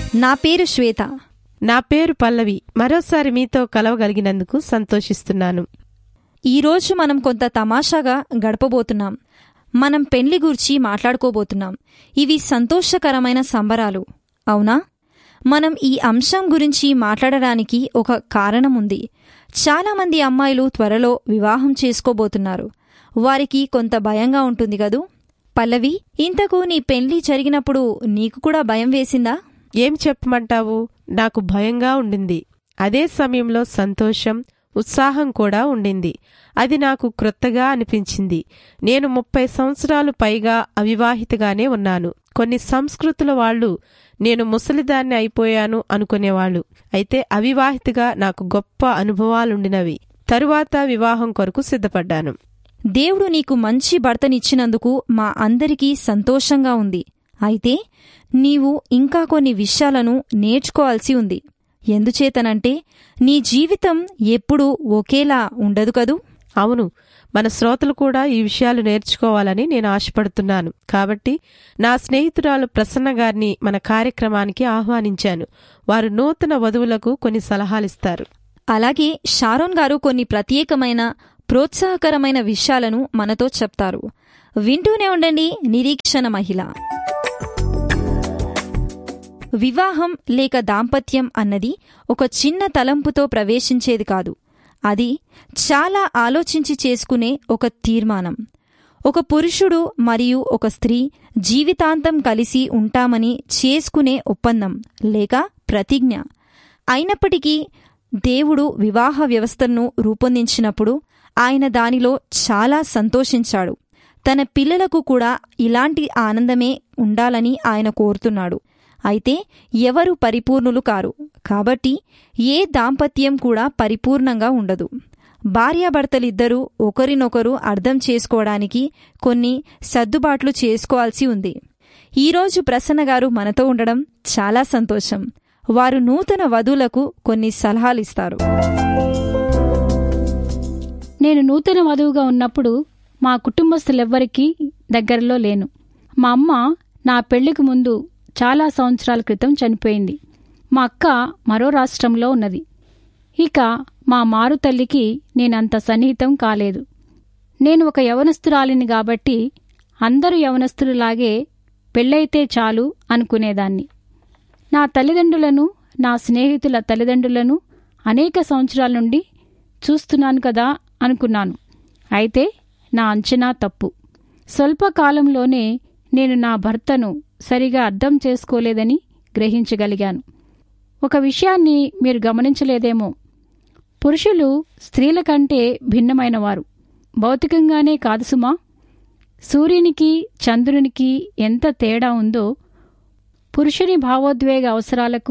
నా పేరు శ్వేత నా పేరు పల్లవి మరోసారి మీతో కలవగలిగినందుకు సంతోషిస్తున్నాను ఈరోజు మనం కొంత తమాషాగా గడపబోతున్నాం మనం పెండ్లి గురించి మాట్లాడుకోబోతున్నాం ఇవి సంతోషకరమైన సంబరాలు అవునా మనం ఈ అంశం గురించి మాట్లాడడానికి ఒక కారణం ఉంది చాలామంది అమ్మాయిలు త్వరలో వివాహం చేసుకోబోతున్నారు వారికి కొంత భయంగా ఉంటుంది కదూ పల్లవి ఇంతకు నీ పెండ్లి జరిగినప్పుడు నీకు కూడా భయం వేసిందా ఏం చెప్పమంటావు నాకు భయంగా ఉండింది అదే సమయంలో సంతోషం ఉత్సాహం కూడా ఉండింది అది నాకు క్రొత్తగా అనిపించింది నేను ముప్పై సంవత్సరాలు పైగా అవివాహితగానే ఉన్నాను కొన్ని సంస్కృతుల వాళ్ళు నేను ముసలిదాన్ని అయిపోయాను అనుకునేవాళ్ళు అయితే అవివాహితగా నాకు గొప్ప అనుభవాలుండినవి తరువాత వివాహం కొరకు సిద్ధపడ్డాను దేవుడు నీకు మంచి భర్తనిచ్చినందుకు మా అందరికీ సంతోషంగా ఉంది అయితే నీవు ఇంకా కొన్ని విషయాలను నేర్చుకోవాల్సి ఉంది ఎందుచేతనంటే నీ జీవితం ఎప్పుడూ ఒకేలా ఉండదు కదూ అవును మన శ్రోతలు కూడా ఈ విషయాలు నేర్చుకోవాలని నేను ఆశపడుతున్నాను కాబట్టి నా స్నేహితురాలు ప్రసన్న గారిని మన కార్యక్రమానికి ఆహ్వానించాను వారు నూతన వధువులకు కొన్ని సలహాలిస్తారు అలాగే షారోన్ గారు కొన్ని ప్రత్యేకమైన ప్రోత్సాహకరమైన విషయాలను మనతో చెప్తారు వింటూనే ఉండండి నిరీక్షణ మహిళ వివాహం లేక దాంపత్యం అన్నది ఒక చిన్న తలంపుతో ప్రవేశించేది కాదు అది చాలా ఆలోచించి చేసుకునే ఒక తీర్మానం ఒక పురుషుడు మరియు ఒక స్త్రీ జీవితాంతం కలిసి ఉంటామని చేసుకునే ఒప్పందం లేక ప్రతిజ్ఞ అయినప్పటికీ దేవుడు వివాహ వ్యవస్థను రూపొందించినప్పుడు ఆయన దానిలో చాలా సంతోషించాడు తన పిల్లలకు కూడా ఇలాంటి ఆనందమే ఉండాలని ఆయన కోరుతున్నాడు అయితే ఎవరు పరిపూర్ణులు కారు కాబట్టి ఏ దాంపత్యం కూడా పరిపూర్ణంగా ఉండదు భార్యాభర్తలిద్దరూ ఒకరినొకరు అర్థం చేసుకోవడానికి కొన్ని సర్దుబాట్లు చేసుకోవాల్సి ఉంది ఈరోజు ప్రసన్న గారు మనతో ఉండడం చాలా సంతోషం వారు నూతన వధువులకు కొన్ని సలహాలిస్తారు నేను నూతన వధువుగా ఉన్నప్పుడు మా కుటుంబస్తులెవ్వరికీ దగ్గరలో లేను మా అమ్మ నా పెళ్లికి ముందు చాలా సంవత్సరాల క్రితం చనిపోయింది మా అక్క మరో రాష్ట్రంలో ఉన్నది ఇక మా మారు తల్లికి నేనంత సన్నిహితం కాలేదు నేను ఒక యవనస్తురాలిని కాబట్టి అందరూ యవనస్తులలాగే పెళ్ళైతే చాలు అనుకునేదాన్ని నా తల్లిదండ్రులను నా స్నేహితుల తల్లిదండ్రులను అనేక సంవత్సరాల నుండి చూస్తున్నాను కదా అనుకున్నాను అయితే నా అంచనా తప్పు స్వల్పకాలంలోనే నేను నా భర్తను సరిగా అర్థం చేసుకోలేదని గ్రహించగలిగాను ఒక విషయాన్ని మీరు గమనించలేదేమో పురుషులు స్త్రీల కంటే భిన్నమైనవారు భౌతికంగానే కాదు సుమా సూర్యునికి చంద్రునికి ఎంత తేడా ఉందో పురుషుని భావోద్వేగ అవసరాలకు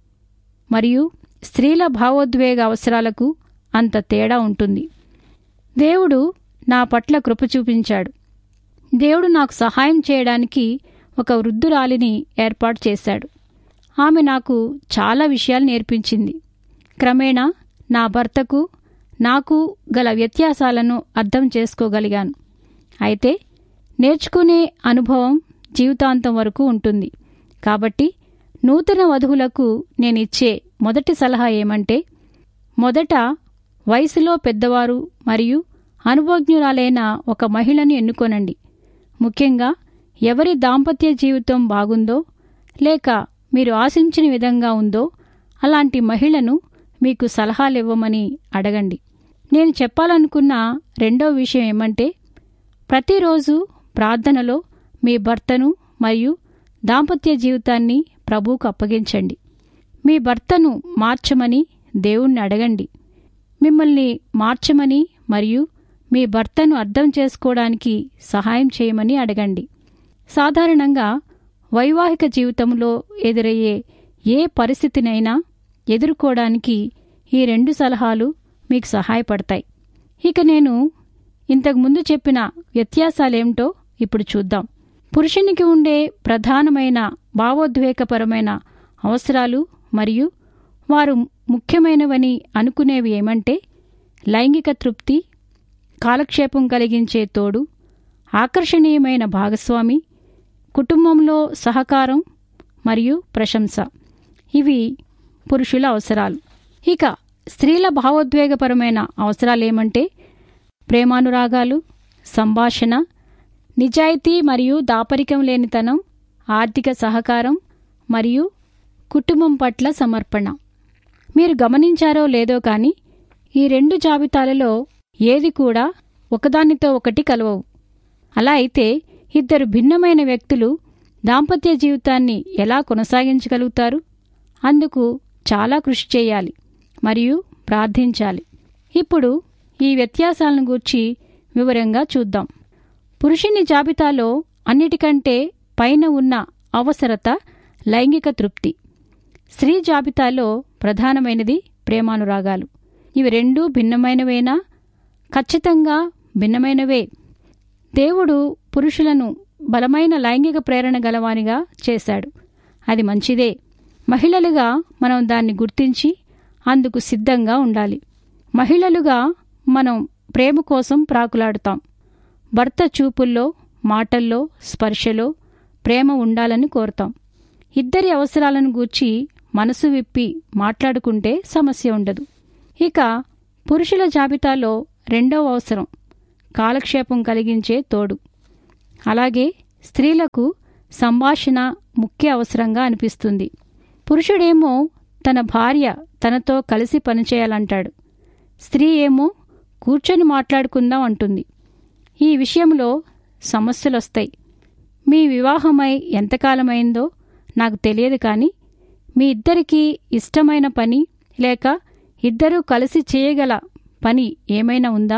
మరియు స్త్రీల భావోద్వేగ అవసరాలకు అంత తేడా ఉంటుంది దేవుడు నా పట్ల కృప చూపించాడు దేవుడు నాకు సహాయం చేయడానికి ఒక వృద్ధురాలిని ఏర్పాటు చేశాడు ఆమె నాకు చాలా విషయాలు నేర్పించింది క్రమేణా నా భర్తకు నాకు గల వ్యత్యాసాలను అర్థం చేసుకోగలిగాను అయితే నేర్చుకునే అనుభవం జీవితాంతం వరకు ఉంటుంది కాబట్టి నూతన వధువులకు నేనిచ్చే మొదటి సలహా ఏమంటే మొదట వయసులో పెద్దవారు మరియు అనుభవజ్ఞురాలైన ఒక మహిళను ఎన్నుకోనండి ముఖ్యంగా ఎవరి దాంపత్య జీవితం బాగుందో లేక మీరు ఆశించిన విధంగా ఉందో అలాంటి మహిళను మీకు సలహాలివ్వమని అడగండి నేను చెప్పాలనుకున్న రెండో విషయం ఏమంటే ప్రతిరోజు ప్రార్థనలో మీ భర్తను మరియు దాంపత్య జీవితాన్ని ప్రభువుకు అప్పగించండి మీ భర్తను మార్చమని దేవుణ్ణి అడగండి మిమ్మల్ని మార్చమని మరియు మీ భర్తను అర్థం చేసుకోవడానికి సహాయం చేయమని అడగండి సాధారణంగా వైవాహిక జీవితంలో ఎదురయ్యే ఏ పరిస్థితినైనా ఎదుర్కోవడానికి ఈ రెండు సలహాలు మీకు సహాయపడతాయి ఇక నేను ఇంతకుముందు చెప్పిన వ్యత్యాసాలేమిటో ఇప్పుడు చూద్దాం పురుషునికి ఉండే ప్రధానమైన భావోద్వేగపరమైన అవసరాలు మరియు వారు ముఖ్యమైనవని అనుకునేవి ఏమంటే లైంగిక తృప్తి కాలక్షేపం కలిగించే తోడు ఆకర్షణీయమైన భాగస్వామి కుటుంబంలో సహకారం మరియు ప్రశంస ఇవి పురుషుల అవసరాలు ఇక స్త్రీల భావోద్వేగపరమైన అవసరాలేమంటే ప్రేమానురాగాలు సంభాషణ నిజాయితీ మరియు దాపరికం లేనితనం ఆర్థిక సహకారం మరియు కుటుంబం పట్ల సమర్పణ మీరు గమనించారో లేదో కానీ ఈ రెండు జాబితాలలో ఏది కూడా ఒకదానితో ఒకటి కలవవు అలా అయితే ఇద్దరు భిన్నమైన వ్యక్తులు దాంపత్య జీవితాన్ని ఎలా కొనసాగించగలుగుతారు అందుకు చాలా కృషి చేయాలి మరియు ప్రార్థించాలి ఇప్పుడు ఈ వ్యత్యాసాలను గూర్చి వివరంగా చూద్దాం పురుషుని జాబితాలో అన్నిటికంటే పైన ఉన్న అవసరత లైంగిక తృప్తి స్త్రీ జాబితాలో ప్రధానమైనది ప్రేమానురాగాలు ఇవి రెండూ భిన్నమైనవేనా ఖచ్చితంగా భిన్నమైనవే దేవుడు పురుషులను బలమైన లైంగిక ప్రేరణ గలవానిగా చేశాడు అది మంచిదే మహిళలుగా మనం దాన్ని గుర్తించి అందుకు సిద్ధంగా ఉండాలి మహిళలుగా మనం ప్రేమ కోసం ప్రాకులాడుతాం భర్త చూపుల్లో మాటల్లో స్పర్శలో ప్రేమ ఉండాలని కోరుతాం ఇద్దరి అవసరాలను గూర్చి మనసు విప్పి మాట్లాడుకుంటే సమస్య ఉండదు ఇక పురుషుల జాబితాలో రెండవ అవసరం కాలక్షేపం కలిగించే తోడు అలాగే స్త్రీలకు సంభాషణ ముఖ్య అవసరంగా అనిపిస్తుంది పురుషుడేమో తన భార్య తనతో కలిసి పనిచేయాలంటాడు స్త్రీ ఏమో కూర్చొని మాట్లాడుకుందాం అంటుంది ఈ విషయంలో సమస్యలొస్తాయి మీ వివాహమై ఎంతకాలమైందో నాకు తెలియదు కానీ మీ ఇద్దరికీ ఇష్టమైన పని లేక ఇద్దరూ కలిసి చేయగల పని ఏమైనా ఉందా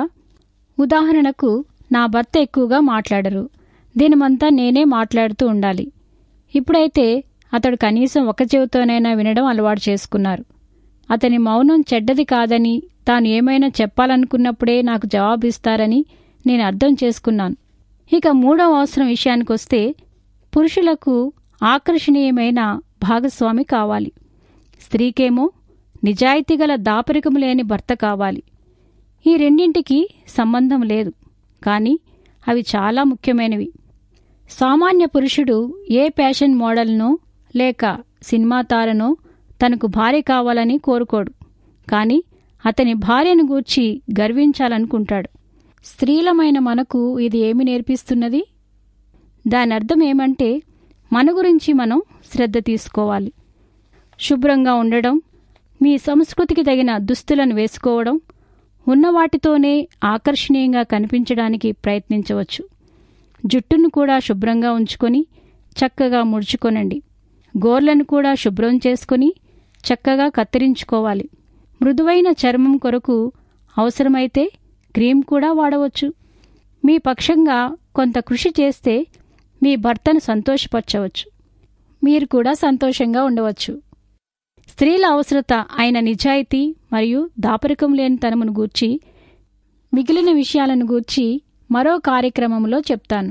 ఉదాహరణకు నా భర్త ఎక్కువగా మాట్లాడరు దీనిమంతా నేనే మాట్లాడుతూ ఉండాలి ఇప్పుడైతే అతడు కనీసం ఒక చెవితోనైనా వినడం అలవాటు చేసుకున్నారు అతని మౌనం చెడ్డది కాదని తాను ఏమైనా చెప్పాలనుకున్నప్పుడే నాకు జవాబిస్తారని నేను అర్థం చేసుకున్నాను ఇక మూడవ అవసరం విషయానికొస్తే పురుషులకు ఆకర్షణీయమైన భాగస్వామి కావాలి స్త్రీకేమో నిజాయితీగల దాపరికం లేని భర్త కావాలి ఈ రెండింటికి సంబంధం లేదు కానీ అవి చాలా ముఖ్యమైనవి సామాన్య పురుషుడు ఏ ఫ్యాషన్ మోడల్నో లేక సినిమా తారనో తనకు భార్య కావాలని కోరుకోడు కానీ అతని భార్యను గూర్చి గర్వించాలనుకుంటాడు స్త్రీలమైన మనకు ఇది ఏమి నేర్పిస్తున్నది దాని అర్థం ఏమంటే మన గురించి మనం శ్రద్ధ తీసుకోవాలి శుభ్రంగా ఉండడం మీ సంస్కృతికి తగిన దుస్తులను వేసుకోవడం ఉన్నవాటితోనే ఆకర్షణీయంగా కనిపించడానికి ప్రయత్నించవచ్చు జుట్టును కూడా శుభ్రంగా ఉంచుకొని చక్కగా ముడుచుకొనండి గోర్లను కూడా శుభ్రం చేసుకొని చక్కగా కత్తిరించుకోవాలి మృదువైన చర్మం కొరకు అవసరమైతే క్రీమ్ కూడా వాడవచ్చు మీ పక్షంగా కొంత కృషి చేస్తే మీ భర్తను సంతోషపరచవచ్చు మీరు కూడా సంతోషంగా ఉండవచ్చు స్త్రీల అవసరత అయిన నిజాయితీ మరియు దాపరికం లేని తనమును గూర్చి మిగిలిన విషయాలను గూర్చి మరో కార్యక్రమంలో చెప్తాను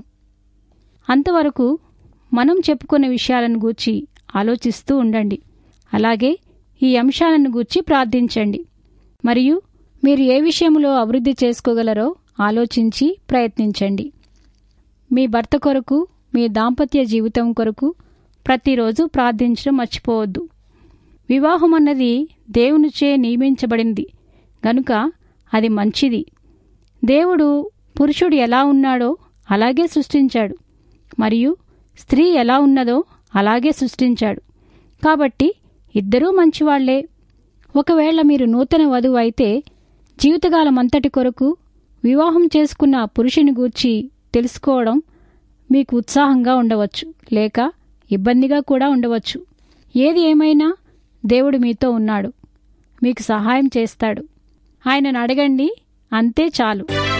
అంతవరకు మనం చెప్పుకున్న విషయాలను గూర్చి ఆలోచిస్తూ ఉండండి అలాగే ఈ అంశాలను గూర్చి ప్రార్థించండి మరియు మీరు ఏ విషయంలో అభివృద్ధి చేసుకోగలరో ఆలోచించి ప్రయత్నించండి మీ భర్త కొరకు మీ దాంపత్య జీవితం కొరకు ప్రతిరోజు ప్రార్థించడం మర్చిపోవద్దు వివాహం అన్నది దేవునిచే నియమించబడింది గనుక అది మంచిది దేవుడు పురుషుడు ఎలా ఉన్నాడో అలాగే సృష్టించాడు మరియు స్త్రీ ఎలా ఉన్నదో అలాగే సృష్టించాడు కాబట్టి ఇద్దరూ మంచివాళ్లే ఒకవేళ మీరు నూతన వధువు అయితే జీవితకాలమంతటి కొరకు వివాహం చేసుకున్న పురుషుని గూర్చి తెలుసుకోవడం మీకు ఉత్సాహంగా ఉండవచ్చు లేక ఇబ్బందిగా కూడా ఉండవచ్చు ఏది ఏమైనా దేవుడు మీతో ఉన్నాడు మీకు సహాయం చేస్తాడు ఆయనను అడగండి అంతే చాలు